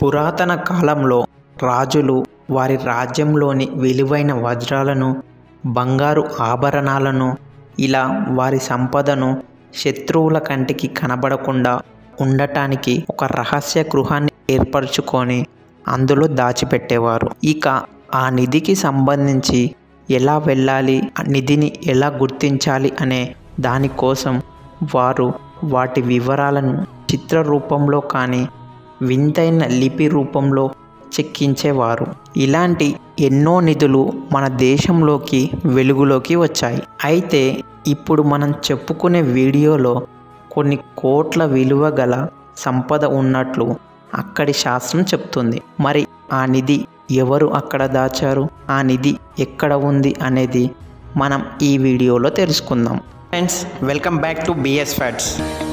పురాతన కాలంలో రాజులు వారి రాజ్యంలోని విలువైన వజ్రాలను బంగారు ఆభరణాలను ఇలా వారి సంపదను శత్రువుల కంటికి కనబడకుండా ఉండటానికి ఒక రహస్య గృహాన్ని ఏర్పరచుకొని అందులో దాచిపెట్టేవారు ఇక ఆ నిధికి సంబంధించి ఎలా వెళ్ళాలి ఆ నిధిని ఎలా గుర్తించాలి అనే దానికోసం వారు వాటి వివరాలను చిత్ర రూపంలో కానీ వింతైన లిపి రూపంలో చెక్కించేవారు ఇలాంటి ఎన్నో నిధులు మన దేశంలోకి వెలుగులోకి వచ్చాయి అయితే ఇప్పుడు మనం చెప్పుకునే వీడియోలో కొన్ని కోట్ల విలువ గల సంపద ఉన్నట్లు అక్కడి శాస్త్రం చెప్తుంది మరి ఆ నిధి ఎవరు అక్కడ దాచారు ఆ నిధి ఎక్కడ ఉంది అనేది మనం ఈ వీడియోలో తెలుసుకుందాం friends welcome back to BS facts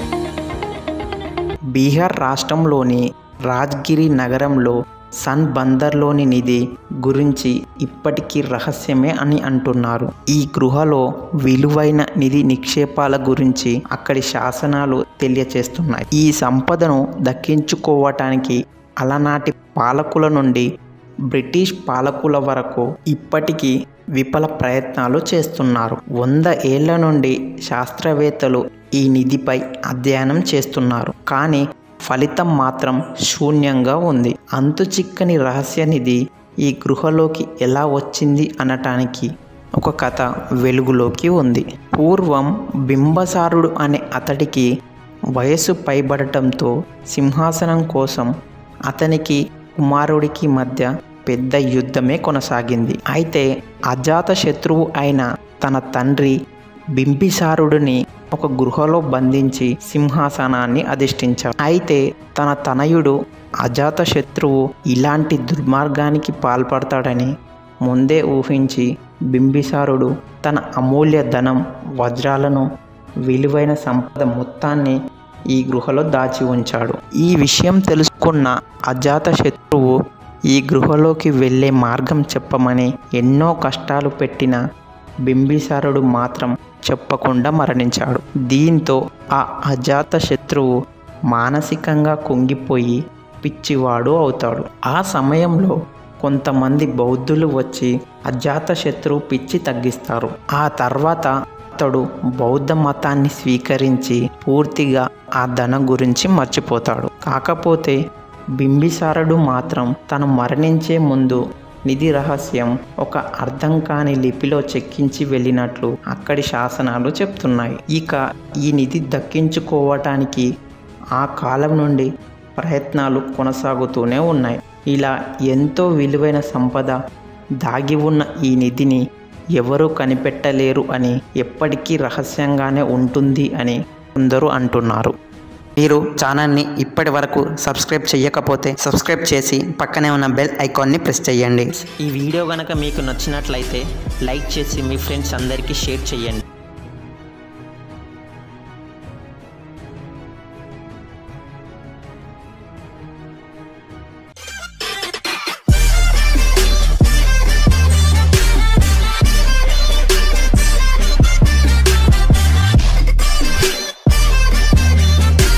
Bihar రాష్ట్రంలోని రాజ్గిరి నగరంలో సన్ బందర్లోని నిధి గురించి ఇప్పటికీ రహస్యమే అని అంటున్నారు ఈ గృహలో విలువైన నిధి నిక్షేపాల గురించి అక్కడి శాసనాలు తెలియచేస్తున్నాయి ఈ సంపదను దక్కించుకోవటానికి అలనాటి పాలకుల నుండి బ్రిటిష్ పాలకుల వరకు ఇప్పటికీ విఫల ప్రయత్నాలు చేస్తున్నారు వంద ఏళ్ల నుండి శాస్త్రవేత్తలు ఈ నిధిపై అధ్యయనం చేస్తున్నారు కానీ ఫలితం మాత్రం శూన్యంగా ఉంది అంతు చిక్కని రహస్య నిధి ఈ గృహలోకి ఎలా వచ్చింది అనటానికి ఒక కథ వెలుగులోకి ఉంది పూర్వం బింబసారుడు అనే అతడికి వయసు పైబడటంతో సింహాసనం కోసం అతనికి కుమారుడికి మధ్య పెద్ద యుద్ధమే కొనసాగింది అయితే అజాత శత్రువు అయిన తన తండ్రి బింబిసారుడిని ఒక గృహలో బంధించి సింహాసనాన్ని అధిష్ఠించాడు అయితే తన తనయుడు అజాత శత్రువు ఇలాంటి దుర్మార్గానికి పాల్పడతాడని ముందే ఊహించి బింబిసారుడు తన అమూల్య ధనం వజ్రాలను విలువైన సంపద మొత్తాన్ని ఈ గృహలో దాచి ఉంచాడు ఈ విషయం తెలుసుకున్న అజాత శత్రువు ఈ గృహలోకి వెళ్ళే మార్గం చెప్పమని ఎన్నో కష్టాలు పెట్టిన బింబిసారుడు మాత్రం చెప్పకుండా మరణించాడు దీంతో ఆ అజాత శత్రువు మానసికంగా కుంగిపోయి పిచ్చివాడు అవుతాడు ఆ సమయంలో కొంతమంది బౌద్ధులు వచ్చి అజాత శత్రువు పిచ్చి తగ్గిస్తారు ఆ తర్వాత అతడు బౌద్ధ మతాన్ని స్వీకరించి పూర్తిగా ఆ ధన గురించి మర్చిపోతాడు కాకపోతే బింబిసారుడు మాత్రం తను మరణించే ముందు నిధి రహస్యం ఒక అర్థం కాని లిపిలో చెక్కించి వెళ్ళినట్లు అక్కడి శాసనాలు చెప్తున్నాయి ఇక ఈ నిధి దక్కించుకోవటానికి ఆ కాలం నుండి ప్రయత్నాలు కొనసాగుతూనే ఉన్నాయి ఇలా ఎంతో విలువైన సంపద దాగి ఉన్న ఈ నిధిని ఎవరూ కనిపెట్టలేరు అని ఎప్పటికీ రహస్యంగానే ఉంటుంది అని కొందరు అంటున్నారు మీరు ఛానల్ని ఇప్పటి వరకు సబ్స్క్రైబ్ చేయకపోతే సబ్స్క్రైబ్ చేసి పక్కనే ఉన్న బెల్ ఐకాన్ని ప్రెస్ చేయండి ఈ వీడియో కనుక మీకు నచ్చినట్లయితే లైక్ చేసి మీ ఫ్రెండ్స్ అందరికీ షేర్ చేయండి